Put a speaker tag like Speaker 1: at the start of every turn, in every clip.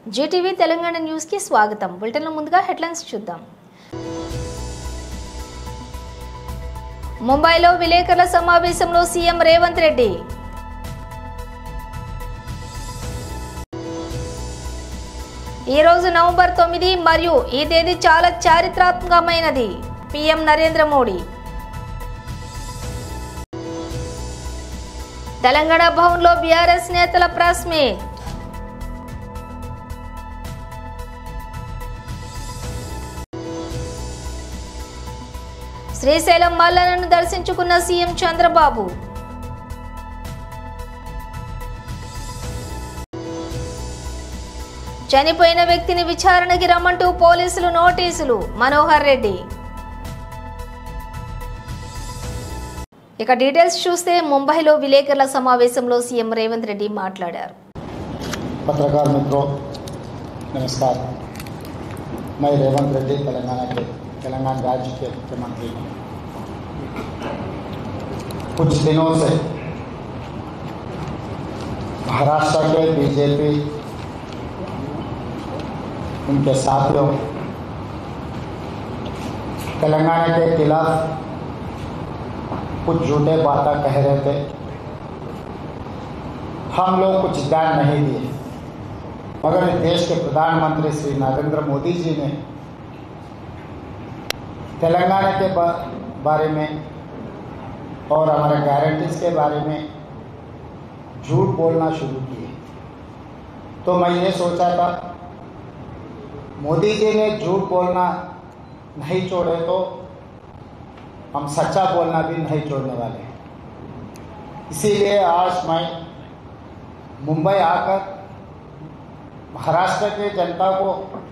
Speaker 1: Zee TV Telangana news కి స్వాగతం బులెటిన్లో ముందుగా హెడ్లైన్స్ చూద్దాం ముంబైలో విలేకరుల సమావేశంలో సీఎం రేవంత్ రెడ్డి ఈ రోజు నవంబర్ తొమ్మిది మరియు ఈ తేదీ చాలా చారిత్రాత్మకమైనది పీఎం నరేంద్ర మోడీ తెలంగాణ భవన్లో బీఆర్ఎస్ నేతల ప్రెస్ మీట్ శ్రీశైలం మల్లలను దర్శించుకున్న సీఎం చంద్రబాబు చనిపోయిన వ్యక్తిని విచారణకి రమ్మంటూ పోలీసులు నోటీసులు మనోహర్ రెడ్డి ఇక డీటెయిల్స్ చూస్తే ముంబైలో విలేకరుల సమావేశంలో సీఎం రేవంత్ రెడ్డి మాట్లాడారు
Speaker 2: पत्रकार मित्रों नमस्कार मैं रेवंत रेड्डी तेलंगाना के तेलंगाना राज्य के मुख्यमंत्री हूँ कुछ दिनों से महाराष्ट्र के बीजेपी उनके साथियों तेलंगाना के खिलाफ कुछ झूठे बातें कह रहे थे हम लोग कुछ ध्यान नहीं दिए मगर इस देश के प्रधानमंत्री श्री नरेंद्र मोदी जी ने तेलंगाना के बा, बारे में और हमारे गारंटीज के बारे में झूठ बोलना शुरू किए तो मैं ये सोचा था मोदी जी ने झूठ बोलना नहीं छोड़े तो हम सच्चा बोलना भी नहीं छोड़ने वाले हैं इसीलिए आज मैं मुंबई आकर महाराष्ट्र की जनता को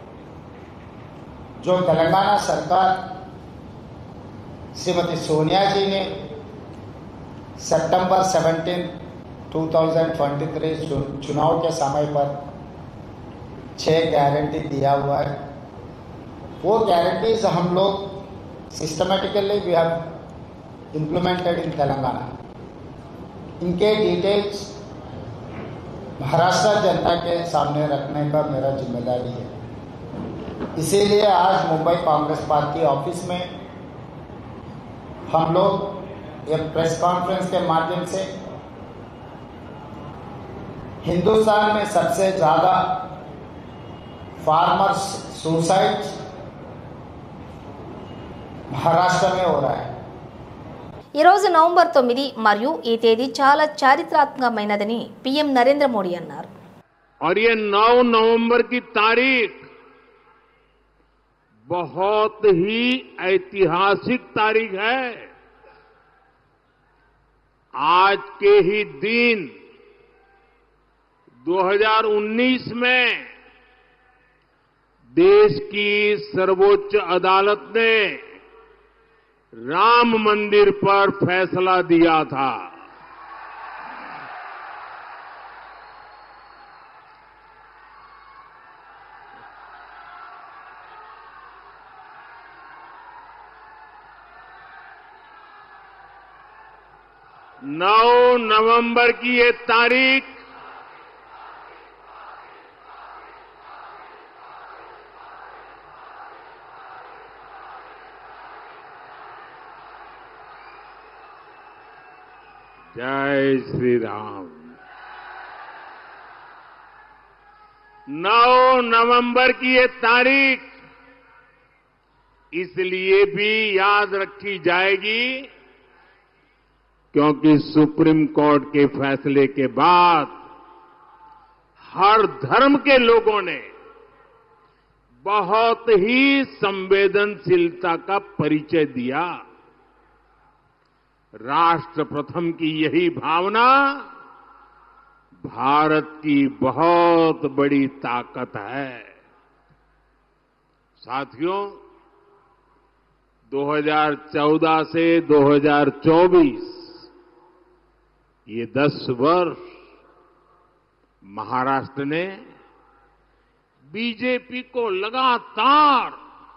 Speaker 2: जो तेलंगाना सरकार श्रीमती सोनिया जी ने सितंबर 17 2023 चु- चुनाव के समय पर छह गारंटी दिया हुआ है वो गारंटीज हम लोग systematically we have implemented in Telangana इनके डिटेल्स महाराष्ट्र जनता के सामने रखने का मेरा जिम्मेदारी है इसीलिए आज मुंबई कांग्रेस पार्टी ऑफिस में हम लोग एक प्रेस कॉन्फ्रेंस के माध्यम से हिंदुस्तान में सबसे ज़्यादा फार्मर्स सुसाइड महाराष्ट्र में हो रहा है
Speaker 1: ఈ రోజు నవంబర్ తొమ్మిది మరియు ఈ తేదీ చాలా చారిత్రాత్మకమైనదని పీఎం నరేంద్ర మోడీ అన్నారు
Speaker 3: और ये 9 नवंबर की तारीख बहुत ही ऐतिहासिक तारीख है आज के ही दिन 2019 में देश की सर्वोच्च अदालत ने राम मंदिर पर फैसला दिया था नौ नवंबर की ये तारीख जय श्री राम नौ नवंबर की ये तारीख इसलिए भी याद रखी जाएगी क्योंकि सुप्रीम कोर्ट के फैसले के बाद हर धर्म के लोगों ने बहुत ही संवेदनशीलता का परिचय दिया राष्ट्र प्रथम की यही भावना भारत की बहुत बड़ी ताकत है साथियों 2014 से 2024 ये 10 वर्ष महाराष्ट्र ने बीजेपी को लगातार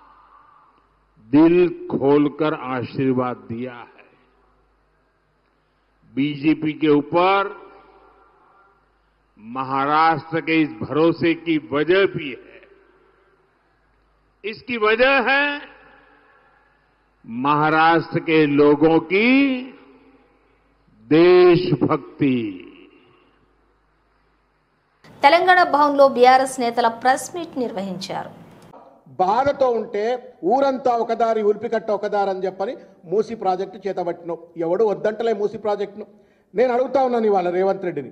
Speaker 3: दिल खोलकर आशीर्वाद दिया है बीजेपी के ऊपर महाराष्ट्र के इस भरोसे की वजह भी है इसकी वजह है महाराष्ट्र के लोगों की देशभक्ति
Speaker 1: తెలంగాణ భవన్లో బీఆర్ఎస్ నేతల ప్రెస్ మీట్ నిర్వహించారు
Speaker 4: బాధతో ఉంటే ఊరంతా ఒకదారి ఉలిపికట్ట ఒకదారి అని చెప్పని మూసి ప్రాజెక్టు చేతబట్టినావు ఎవడు వద్దంటలే మూసి ప్రాజెక్టును నేను అడుగుతా ఉన్నాను ఇవాళ రేవంత్ రెడ్డిని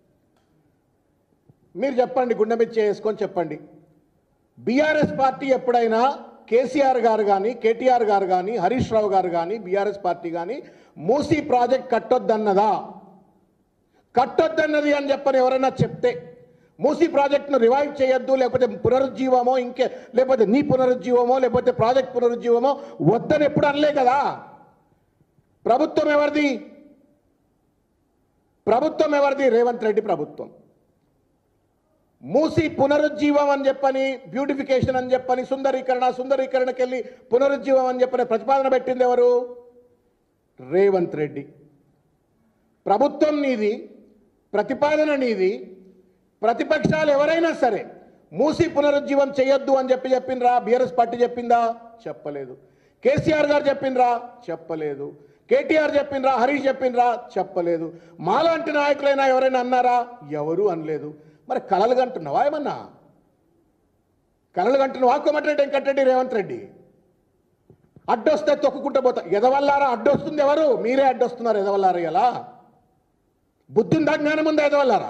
Speaker 4: మీరు చెప్పండి గుండె మీద చేసుకొని చెప్పండి బీఆర్ఎస్ పార్టీ ఎప్పుడైనా కేసీఆర్ గారు కానీ కేటీఆర్ గారు కానీ హరీష్ రావు గారు కానీ బీఆర్ఎస్ పార్టీ కానీ మూసీ ప్రాజెక్ట్ కట్టొద్దన్నదా కట్టొద్దన్నది అని చెప్పని ఎవరైనా చెప్తే మూసీ ప్రాజెక్టును రివైవ్ చేయొద్దు లేకపోతే పునరుజ్జీవమో ఇంకే లేకపోతే నీ పునరుజ్జీవమో లేకపోతే ప్రాజెక్ట్ పునరుజ్జీవమో వద్దని ఎప్పుడు అనలే కదా ప్రభుత్వం ఎవరిది ప్రభుత్వం ఎవరిది రేవంత్ రెడ్డి ప్రభుత్వం మూసి పునరుజ్జీవం అని చెప్పని బ్యూటిఫికేషన్ అని చెప్పని సుందరీకరణ సుందరీకరణకి వెళ్ళి పునరుజ్జీవం అని చెప్పని ప్రతిపాదన పెట్టింది ఎవరు రేవంత్ రెడ్డి ప్రభుత్వం నీది ప్రతిపాదన నీది ప్రతిపక్షాలు ఎవరైనా సరే మూసి పునరుజ్జీవం చేయొద్దు అని చెప్పి చెప్పిండ్రా బీఆర్ఎస్ పార్టీ చెప్పిందా చెప్పలేదు కేసీఆర్ గారు చెప్పిండ్రా చెప్పలేదు కేటీఆర్ చెప్పిండ్రా హరీష్ చెప్పిండ్రా చెప్పలేదు మాలాంటి నాయకులైనా ఎవరైనా అన్నారా ఎవరు అనలేదు మరి కలలు కంటున్నావా ఏమన్నా కలలు కంటున్నావా కోమటిరెడ్డి వెంకటరెడ్డి రేవంత్ రెడ్డి అడ్డొస్తే తొక్కుకుంటూ పోతా ఎదవల్లారా అడ్డొస్తుంది ఎవరు మీరే అడ్డొస్తున్నారు ఎదవల్లారా ఇలా బుద్ధిందా జ్ఞానం ఉందా ఎదవల్లారా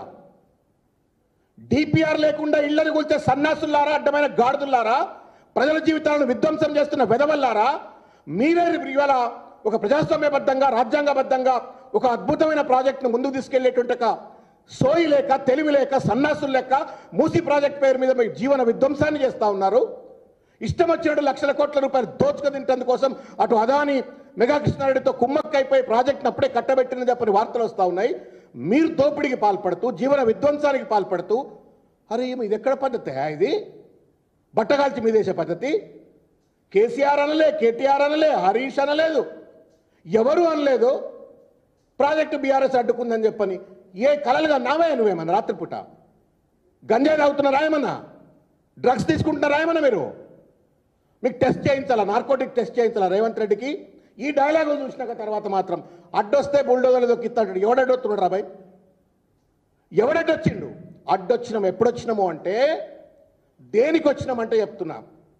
Speaker 4: డిపిఆర్ లేకుండా ఇళ్లను కూల్చే సన్నాసుల్లారా అడ్డమైన గాడిదుల్లారా ప్రజల జీవితాలను విధ్వంసం చేస్తున్న వెదవల్లారా మీరే ఇవాళ ఒక ప్రజాస్వామ్యబద్ధంగా రాజ్యాంగబద్ధంగా ఒక అద్భుతమైన ప్రాజెక్టును ముందుకు తీసుకెళ్లేటువంటి ఒక సోయి లేక తెలివి లేక సన్నాసులు లెక్క మూసి ప్రాజెక్ట్ పేరు మీద మీ జీవన విధ్వంసాన్ని చేస్తా ఉన్నారు ఇష్టం వచ్చినట్టు లక్షల కోట్ల రూపాయలు దోచుకు తింటందుకోసం అటు అదాని మెగా కృష్ణారెడ్డితో కుమ్మక్కైపోయి ప్రాజెక్ట్ను అప్పుడే కట్టబెట్టిన చెప్పని వార్తలు వస్తూ ఉన్నాయి మీరు దోపిడీకి పాల్పడుతూ జీవన విధ్వంసానికి పాల్పడుతూ అరే ఏమో ఇది ఎక్కడ పద్ధతి ఇది బట్టగాల్చి మీదేసే పద్ధతి కేసీఆర్ అనలే కేటీఆర్ అనలే హరీష్ అనలేదు ఎవరు అనలేదు ప్రాజెక్టు బీఆర్ఎస్ అడ్డుకుందని చెప్పని ఏ కలలుగా నావే నువ్వేమన్నా రాత్రిపూట గంజాయి తాగుతున్నారా ఏమన్నా డ్రగ్స్ తీసుకుంటున్నారా ఏమన్నా మీరు మీకు టెస్ట్ చేయించాలా నార్కోటిక్ టెస్ట్ చేయించాలా రేవంత్ రెడ్డికి ఈ డైలాగ్ చూసినాక తర్వాత మాత్రం అడ్డొస్తే బుల్డోజర్లు దొక్కిస్తాడు ఎవడడ్డొస్తున్నాడు రాబాయ్ ఎవడడ్డొచ్చిండు అడ్డొచ్చినాం ఎప్పుడొచ్చినాము అంటే దేనికి వచ్చినామంటే చెప్తున్నా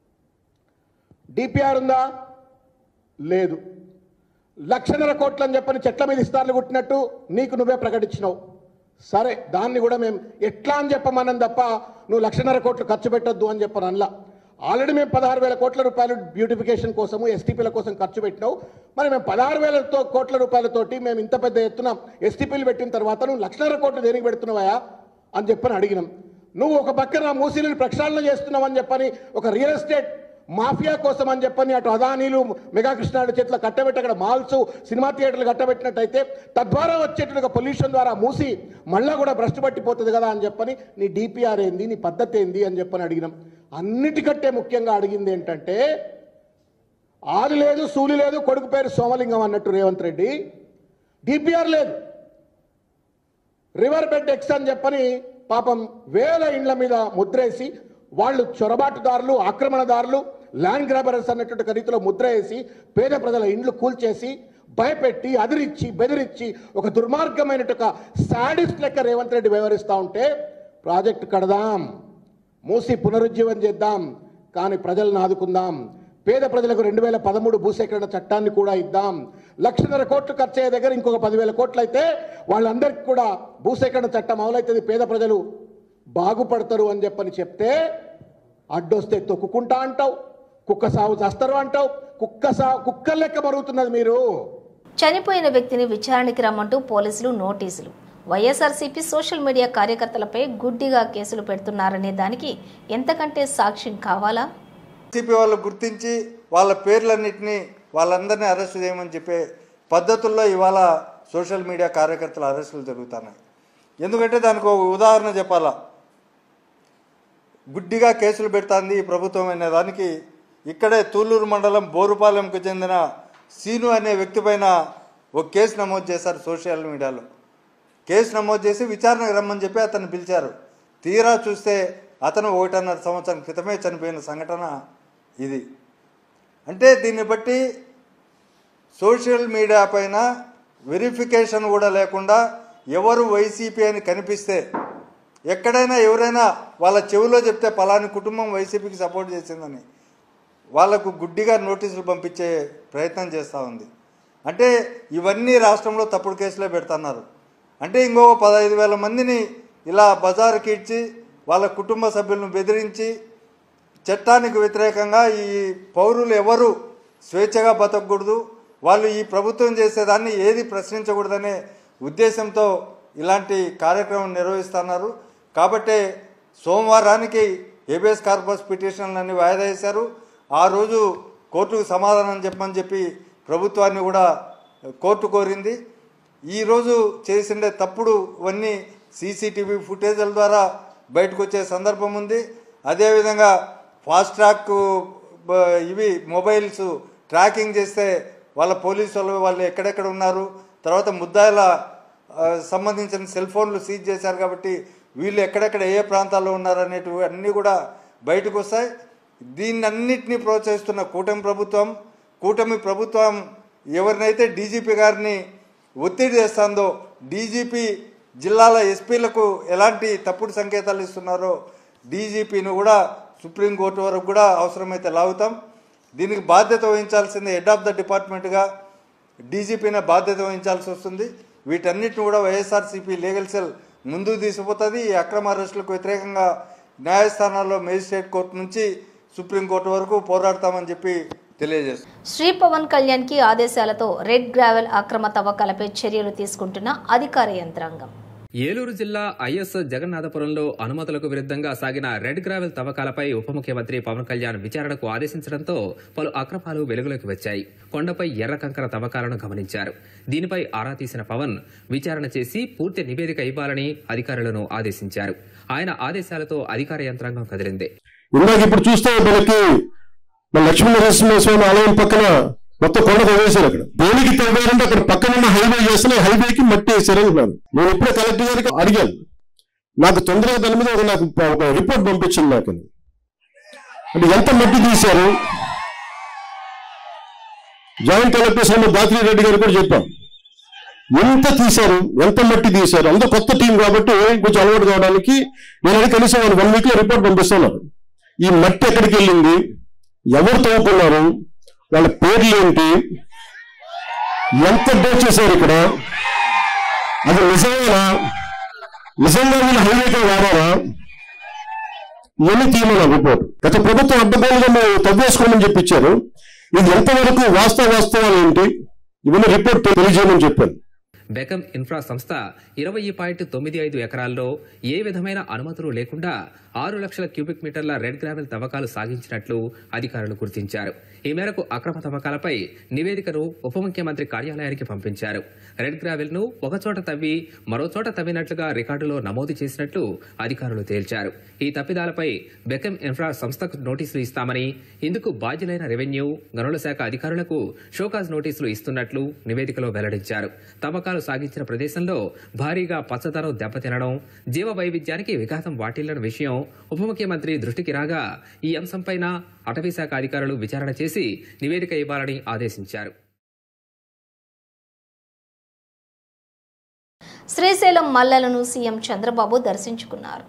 Speaker 4: డిపిఆర్ ఉందా లేదు లక్షన్నర కోట్లు అని చెప్పని చెట్ల మీద ఇస్తార్లు కుట్టినట్టు నీకు నువ్వే ప్రకటించినావు సరే దాన్ని కూడా మేము ఎట్లా అని చెప్పమనం తప్ప నువ్వు లక్షన్నర కోట్లు ఖర్చు పెట్టొద్దు అని చెప్పను అనలా ఆల్రెడీ మేము పదహారు వేల కోట్ల రూపాయలు బ్యూటిఫికేషన్ కోసము ఎస్టీపీల కోసం ఖర్చు పెట్టినావు మరి మేము పదహారు వేలతో కోట్ల రూపాయలతోటి మేము ఇంత పెద్ద ఎత్తున ఎస్టీపీలు పెట్టిన తర్వాత నువ్వు లక్షన్నర కోట్లు దేనికి పెడుతున్నావా అని చెప్పని అడిగినాం నువ్వు ఒక పక్కన మూసీలను ప్రక్షాళన చేస్తున్నావు అని చెప్పని ఒక రియల్ ఎస్టేట్ మాఫియా కోసం అని చెప్పని అటు అదానీలు మెగా కృష్ణాడు చేతిలో కట్టబెట్టి అక్కడ మాల్స్ సినిమా థియేటర్లు కట్టబెట్టినట్టయితే తద్వారా వచ్చేటువంటి పొల్యూషన్ ద్వారా మూసి మళ్ళా కూడా భ్రష్టు పట్టిపోతుంది కదా అని చెప్పని నీ డిపిఆర్ ఏంది నీ పద్ధతి ఏంది అని చెప్పని అడిగినాం అన్నిటికంటే ముఖ్యంగా అడిగింది ఏంటంటే ఆది లేదు సూలి లేదు కొడుకు పేరు సోమలింగం అన్నట్టు రేవంత్ రెడ్డి డిపిఆర్ లేదు రివర్ బెడ్ ఎక్స్ అని చెప్పని పాపం వేల ఇండ్ల మీద ముద్రేసి వాళ్ళు చొరబాటుదారులు ఆక్రమణదారులు ల్యాండ్ గ్రాబరర్స్ అన్నటువంటి రీతిలో ముద్ర వేసి పేద ప్రజల ఇండ్లు కూల్చేసి భయపెట్టి అదిరిచ్చి బెదిరించి ఒక దుర్మార్గమైనటు ఒక సాడిస్ట్ లెక్క రేవంత్ రెడ్డి వ్యవహరిస్తూ ఉంటే ప్రాజెక్టు కడదాం మూసి పునరుజ్జీవం చేద్దాం కానీ ప్రజలను ఆదుకుందాం పేద ప్రజలకు రెండు వేల పదమూడు భూసేకరణ చట్టాన్ని కూడా ఇద్దాం లక్షన్నర కోట్లు ఖర్చు అయ్యే దగ్గర ఇంకొక పదివేల కోట్లు అయితే వాళ్ళందరికీ కూడా భూసేకరణ చట్టం అమలవుతుంది పేద ప్రజలు బాగుపడతారు అని చెప్పని చెప్తే అడ్డొస్తే తొక్కుకుంటా అంటావు కుక్క సాగు చేస్తారు అంటావు కుక్క సా కుక్క లెక్క మరుగుతున్నది మీరు
Speaker 1: చనిపోయిన వ్యక్తిని విచారణకి రమ్మంటూ పోలీసులు నోటీసులు వైఎస్ఆర్సీపీ సోషల్ మీడియా కార్యకర్తలపై గుడ్డిగా కేసులు పెడుతున్నారనే దానికి ఎంతకంటే సాక్ష్యం కావాలా
Speaker 5: సిపి వాళ్ళు గుర్తించి వాళ్ళ పేర్లన్నింటినీ వాళ్ళందరినీ అరెస్ట్ చేయమని చెప్పే పద్ధతుల్లో ఇవాళ సోషల్ మీడియా కార్యకర్తల అరెస్టులు జరుగుతున్నాయి ఎందుకంటే దానికి ఒక ఉదాహరణ చెప్పాలా గుడ్డిగా కేసులు పెడుతుంది ఈ ప్రభుత్వం అనే దానికి ఇక్కడే తూలూరు మండలం బోరుపాలెంకు చెందిన సీను అనే వ్యక్తి పైన ఒక కేసు నమోదు చేశారు సోషల్ మీడియాలో కేసు నమోదు చేసి విచారణకు రమ్మని చెప్పి అతన్ని పిలిచారు తీరా చూస్తే అతను ఒకటిన్నర సంవత్సరం క్రితమే చనిపోయిన సంఘటన ఇది అంటే దీన్ని బట్టి సోషల్ మీడియా పైన వెరిఫికేషన్ కూడా లేకుండా ఎవరు వైసీపీ అని కనిపిస్తే ఎక్కడైనా ఎవరైనా వాళ్ళ చెవిలో చెప్తే పలాని కుటుంబం వైసీపీకి సపోర్ట్ చేసిందని వాళ్లకు గుడ్డిగా నోటీసులు పంపించే ప్రయత్నం చేస్తూ ఉంది అంటే ఇవన్నీ రాష్ట్రంలో తప్పుడు కేసులే పెడుతున్నారు అంటే ఇంకో పదహైదు వేల మందిని ఇలా బజారుకి ఇచ్చి వాళ్ళ కుటుంబ సభ్యులను బెదిరించి చట్టానికి వ్యతిరేకంగా ఈ పౌరులు ఎవరు స్వేచ్ఛగా బతకూడదు వాళ్ళు ఈ ప్రభుత్వం చేసేదాన్ని ఏది ప్రశ్నించకూడదనే ఉద్దేశంతో ఇలాంటి కార్యక్రమం నిర్వహిస్తున్నారు కాబట్టే సోమవారానికి ఏబిఎస్ కార్పస్ పిటిషన్లన్నీ వాయిదా వేశారు ఆ రోజు కోర్టుకు సమాధానం చెప్పమని చెప్పి ప్రభుత్వాన్ని కూడా కోర్టు కోరింది ఈరోజు చేసిండే తప్పుడు ఇవన్నీ సీసీటీవీ ఫుటేజ్ల ద్వారా బయటకు వచ్చే సందర్భం ఉంది అదేవిధంగా ఫాస్ట్ ట్రాక్ బ- ఇవి మొబైల్స్ ట్రాకింగ్ చేస్తే వాళ్ళ పోలీసు వాళ్ళు వాళ్ళు ఎక్కడెక్కడ ఉన్నారు తర్వాత ముద్దాయిల ఆ, సంబంధించిన సెల్ ఫోన్లు సీజ్ చేశారు కాబట్టి వీళ్ళు ఎక్కడెక్కడ ఏ ప్రాంతాల్లో ఉన్నారు అనేటివి అన్నీ కూడా బయటకు వస్తాయి దీన్నన్నిటినీ ప్రోత్సహిస్తున్న కూటమి ప్రభుత్వం కూటమి ప్రభుత్వం ఎవరినైతే డీజీపీ గారిని ఒత్తిడి చేస్తుందో డీజీపీ జిల్లాల ఎస్పీలకు ఎలాంటి తప్పుడు సంకేతాలు ఇస్తున్నారో డీజీపీని కూడా సుప్రీంకోర్టు వరకు కూడా అవసరమైతే లాగుతాం దీనికి బాధ్యత వహించాల్సింది హెడ్ ఆఫ్ ద డిపార్ట్మెంట్గా డీజీపీనే బాధ్యత వహించాల్సి వస్తుంది వీటన్నిటిని కూడా వైఎస్ఆర్సీపీ లీగల్ సెల్ ముందుకు తీసుకుపోతుంది ఈ అక్రమ అరెస్టులకు వ్యతిరేకంగా న్యాయస్థానాల్లో మేజిస్ట్రేట్ కోర్టు నుంచి సుప్రీంకోర్టు వరకు పోరాడతామని చెప్పి తెలియజేస్తుంది
Speaker 1: శ్రీ పవన్ కళ్యాణ్ కి ఆదేశాలతో రెడ్ గ్రావెల్ అక్రమ తవ్వకాలపై చర్యలు తీసుకుంటున్న అధికార యంత్రాంగం
Speaker 6: ఏలూరు జిల్లా ఐఎస్ జగన్నాథపురంలో అనుమతులకు విరుద్ధంగా సాగిన రెడ్ గ్రావెల్ తవ్వకాలపై ఉప ముఖ్యమంత్రి పవన్ కళ్యాణ్ విచారణకు ఆదేశించడంతో పలు అక్రమాలు వెలుగులోకి వచ్చాయి కొండపై ఎర్ర కంకర తవ్వకాలను గమనించారు దీనిపై ఆరా తీసిన పవన్ విచారణ చేసి పూర్తి నివేదిక ఇవ్వాలని అధికారులను ఆదేశించారు ఆయన ఆదేశాలతో అధికార యంత్రాంగం కదిలింది
Speaker 7: ఇందాక ఇప్పుడు చూస్తే మనకి మన లక్ష్మీ నరసింహస్వామి ఆలయం పక్కన మొత్తం కొండ తవ్వేశారు అక్కడ దేనికి తవ్వారంటే అక్కడ పక్కన ఉన్న హైవే చేస్తే హైవేకి మట్టి వేసారు అంటున్నాను నేను ఇప్పుడే కలెక్టర్ గారికి అడిగాను నాకు తొందరగా దాని మీద ఒక నాకు ఒక రిపోర్ట్ పంపించింది నాకు అంటే ఎంత మట్టి తీశారు జాయింట్ కలెక్టర్ శ్రీమతి దాత్రి రెడ్డి గారు కూడా చెప్పాం ఎంత తీశారు ఎంత మట్టి తీశారు అందరూ కొత్త టీం కాబట్టి కొంచెం అలవాటు కావడానికి నేను అది కనీసం వన్ వీక్ లో రిపోర్ట్ పంపిస్తున్నారు ఈ మట్టి ఎక్కడికి వెళ్ళింది ఎవరు తవ్వుకున్నారు వాళ్ళ పేర్లు ఏంటి ఎంత దోచేశారు ఇక్కడ అది నిజమేనా నిజంగా వీళ్ళు హైవేగా వాడారా ఇవన్నీ తీయమన్నారు రిపోర్ట్ గత ప్రభుత్వం అడ్డగోలుగా మేము తవ్వేసుకోమని చెప్పించారు ఇది ఎంతవరకు వాస్తవ వాస్తవాలు ఏంటి ఇవన్నీ రిపోర్ట్ తెలియజేయమని చెప్పాను
Speaker 6: బెకమ్ ఇన్ఫ్రా సంస్థ ఇరవై పాయింట్ తొమ్మిది ఐదు ఎకరాల్లో ఏ విధమైన అనుమతులు లేకుండా ఆరు లక్షల క్యూబిక్ మీటర్ల రెడ్ గ్రావెల్ తవ్వకాలు సాగించినట్లు అధికారులు గుర్తించారు ఈ మేరకు అక్రమ తవ్వకాలపై నివేదికను ఉప ముఖ్యమంత్రి కార్యాలయానికి పంపించారు రెడ్ గ్రావెల్ ను ఒకచోట తవ్వి మరో చోట తవ్వినట్లుగా రికార్డులో నమోదు చేసినట్లు అధికారులు తేల్చారు ఈ తప్పిదాలపై బెకమ్ ఇన్ఫ్రా సంస్థకు నోటీసులు ఇస్తామని ఇందుకు బాధ్యులైన రెవెన్యూ గనుల శాఖ అధికారులకు షోకాజ్ నోటీసులు ఇస్తున్నట్లు నివేదికలో వెల్లడించారు తవ్వకాలు సాగించిన ప్రదేశంలో భారీగా పచ్చదనం దెబ్బతినడం జీవ వైవిధ్యానికి విఘాతం వాటిల్లిన విషయం ఉప ముఖ్యమంత్రి దృష్టికి రాగా ఈ అంశంపైన అటవీశాఖ అధికారులు విచారణ చేసి నివేదిక ఇవ్వాలని ఆదేశించారు
Speaker 1: శ్రీశైలం మల్లలను సీఎం చంద్రబాబు దర్శించుకున్నారు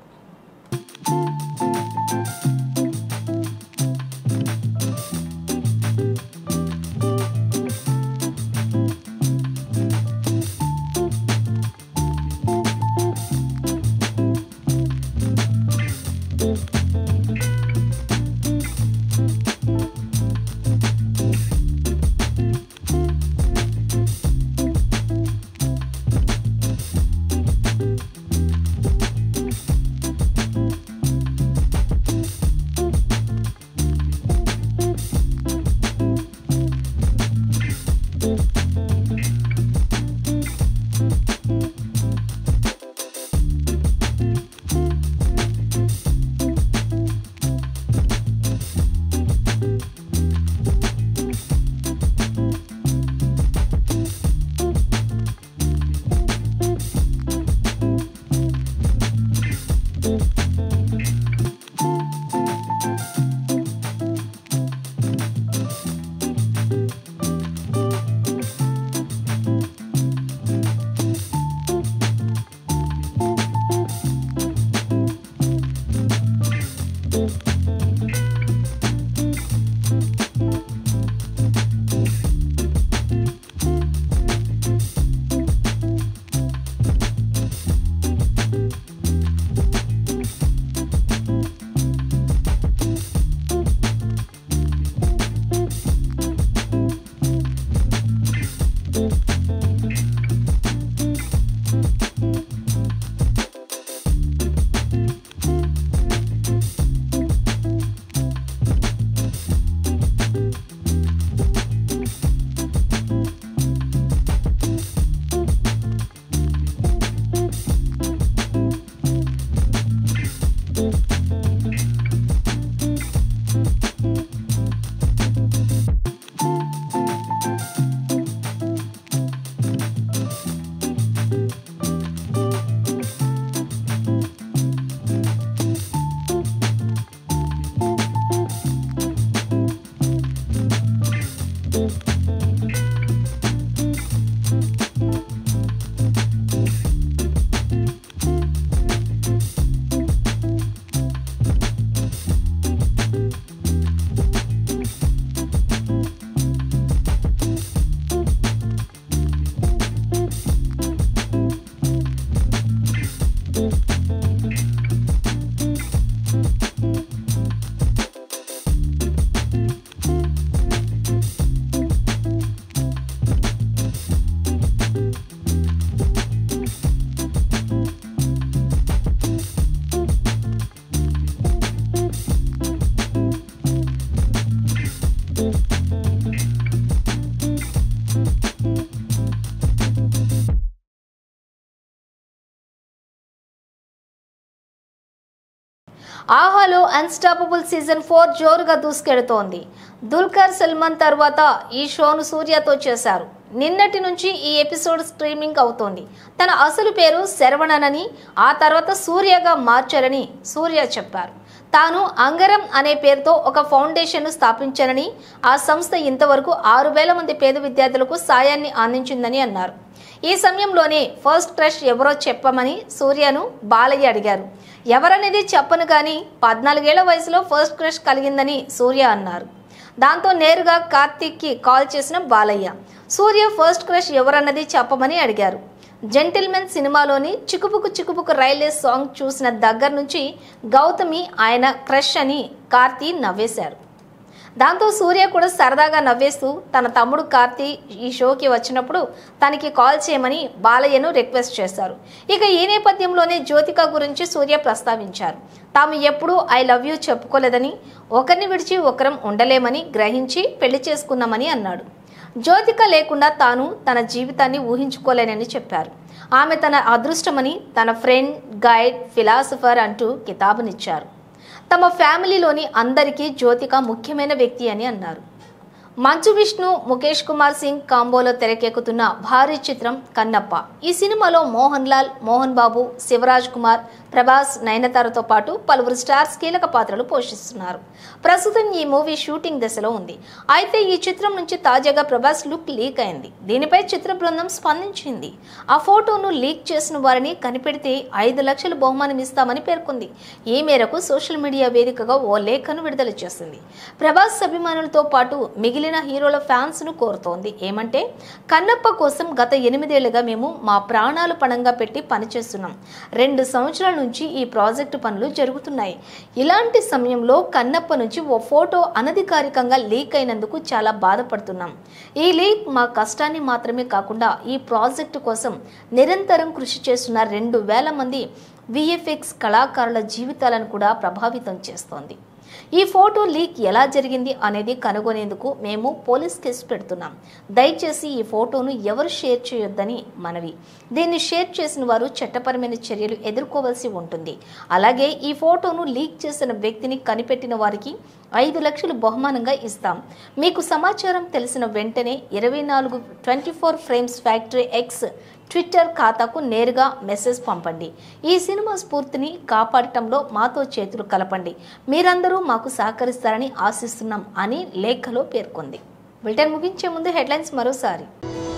Speaker 1: ఆహాలో అన్స్టాపబుల్ సీజన్ ఫోర్ జోరుగా దూసుకెడుతోంది దుల్కర్ సల్మాన్ తర్వాత ఈ షోను సూర్యతో చేశారు నిన్నటి నుంచి ఈ ఎపిసోడ్ స్ట్రీమింగ్ అవుతోంది తన అసలు పేరు శరవణనని ఆ తర్వాత సూర్యగా మార్చారని సూర్య చెప్పారు తాను అంగరం అనే పేరుతో ఒక ఫౌండేషన్ను స్థాపించానని ఆ సంస్థ ఇంతవరకు ఆరు వేల మంది పేద విద్యార్థులకు సాయాన్ని అందించిందని అన్నారు ఈ సమయంలోనే ఫస్ట్ క్రష్ ఎవరో చెప్పమని సూర్యను బాలయ్య అడిగారు ఎవరనేది చెప్పను కానీ పద్నాలుగేళ్ల వయసులో ఫస్ట్ క్రష్ కలిగిందని సూర్య అన్నారు దాంతో నేరుగా కార్తీక్కి కాల్ చేసిన బాలయ్య సూర్య ఫస్ట్ క్రష్ ఎవరన్నది చెప్పమని అడిగారు జెంటిల్మెన్ సినిమాలోని చికుపుకు చికుపుకు రైల్వే సాంగ్ చూసిన దగ్గర నుంచి గౌతమి ఆయన క్రష్ అని కార్తీ నవ్వేశారు దాంతో సూర్య కూడా సరదాగా నవ్వేస్తూ తన తమ్ముడు కార్తీ ఈ షోకి వచ్చినప్పుడు తనకి కాల్ చేయమని బాలయ్యను రిక్వెస్ట్ చేశారు ఇక ఈ నేపథ్యంలోనే జ్యోతిక గురించి సూర్య ప్రస్తావించారు తాము ఎప్పుడూ ఐ లవ్ యూ చెప్పుకోలేదని ఒకరిని విడిచి ఒకరం ఉండలేమని గ్రహించి పెళ్లి చేసుకున్నామని అన్నాడు జ్యోతిక లేకుండా తాను తన జీవితాన్ని ఊహించుకోలేనని చెప్పారు ఆమె తన అదృష్టమని తన ఫ్రెండ్ గైడ్ ఫిలాసఫర్ అంటూ కితాబునిచ్చారు తమ ఫ్యామిలీలోని అందరికీ జ్యోతిక ముఖ్యమైన వ్యక్తి అని అన్నారు మంచు విష్ణు ముఖేష్ కుమార్ సింగ్ కాంబోలో తెరకెక్కుతున్న భారీ చిత్రం కన్నప్ప ఈ సినిమాలో మోహన్ లాల్ మోహన్ బాబు శివరాజ్ కుమార్ ప్రభాస్ నయనతారతో పాటు పలువురు స్టార్స్ కీలక పాత్రలు పోషిస్తున్నారు ప్రస్తుతం ఈ మూవీ షూటింగ్ దశలో ఉంది అయితే ఈ చిత్రం నుంచి తాజాగా ప్రభాస్ లుక్ లీక్ అయింది దీనిపై చిత్ర బృందం స్పందించింది ఆ ఫోటోను లీక్ చేసిన వారిని కనిపెడితే ఐదు లక్షల బహుమానం ఇస్తామని పేర్కొంది ఈ మేరకు సోషల్ మీడియా వేదికగా ఓ లేఖను విడుదల చేసింది ప్రభాస్ అభిమానులతో పాటు మిగిలిన హీరోల ఫ్యాన్స్ ను కోరుతోంది ఏమంటే కన్నప్ప కోసం గత ఎనిమిదేళ్లుగా మేము మా ప్రాణాలు పణంగా పెట్టి పనిచేస్తున్నాం రెండు సంవత్సరాల నుంచి ఈ ప్రాజెక్టు పనులు జరుగుతున్నాయి ఇలాంటి సమయంలో కన్నప్ప నుంచి ఓ ఫోటో అనధికారికంగా లీక్ అయినందుకు చాలా బాధపడుతున్నాం ఈ లీక్ మా కష్టాన్ని మాత్రమే కాకుండా ఈ ప్రాజెక్టు కోసం నిరంతరం కృషి చేస్తున్న రెండు వేల మంది విఎఫ్ఎక్స్ కళాకారుల జీవితాలను కూడా ప్రభావితం చేస్తోంది ఈ ఫోటో లీక్ ఎలా జరిగింది అనేది కనుగొనేందుకు మేము పోలీస్ కేసు పెడుతున్నాం దయచేసి ఈ ఫోటోను ఎవరు షేర్ చేయొద్దని మనవి దీన్ని షేర్ చేసిన వారు చట్టపరమైన చర్యలు ఎదుర్కోవాల్సి ఉంటుంది అలాగే ఈ ఫోటోను లీక్ చేసిన వ్యక్తిని కనిపెట్టిన వారికి ఐదు లక్షలు బహుమానంగా ఇస్తాం మీకు సమాచారం తెలిసిన వెంటనే ఇరవై నాలుగు twenty four frames factory X Twitter ఖాతాకు నేరుగా మెసేజ్ పంపండి ఈ సినిమా స్ఫూర్తిని కాపాడటంలో మాతో చేతులు కలపండి మీరందరూ మాకు సహకరిస్తారని ఆశిస్తున్నాం అని లేఖలో పేర్కొంది బులెటిన్ ముగించే ముందు హెడ్లైన్స్ మరోసారి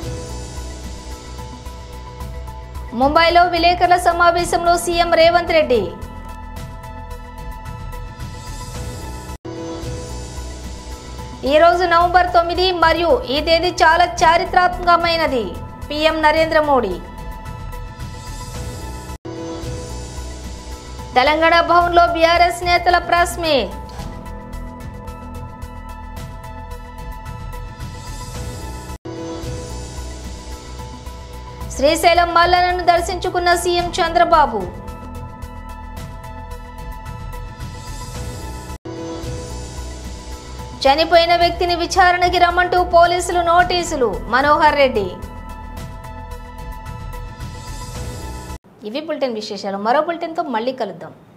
Speaker 1: ముంబైలో విలేకరుల సమావేశంలో సీఎం రేవంత్ రెడ్డి ఈ రోజు నవంబర్ తొమ్మిది మరియు ఈ తేదీ చాలా చారిత్రాత్మకమైనది పీఎం నరేంద్ర మోడీ తెలంగాణ భవన్లో బీఆర్ఎస్ నేతల ప్రెస్ మీట్ శ్రీశైలం మల్లలను దర్శించుకున్న సీఎం చంద్రబాబు చనిపోయిన వ్యక్తిని విచారణకి రమ్మంటూ పోలీసులు నోటీసులు మనోహర్ రెడ్డి ఇవి బులెటిన్ విశేషాలు మరో బులెటిన్తో మళ్ళీ కలుద్దాం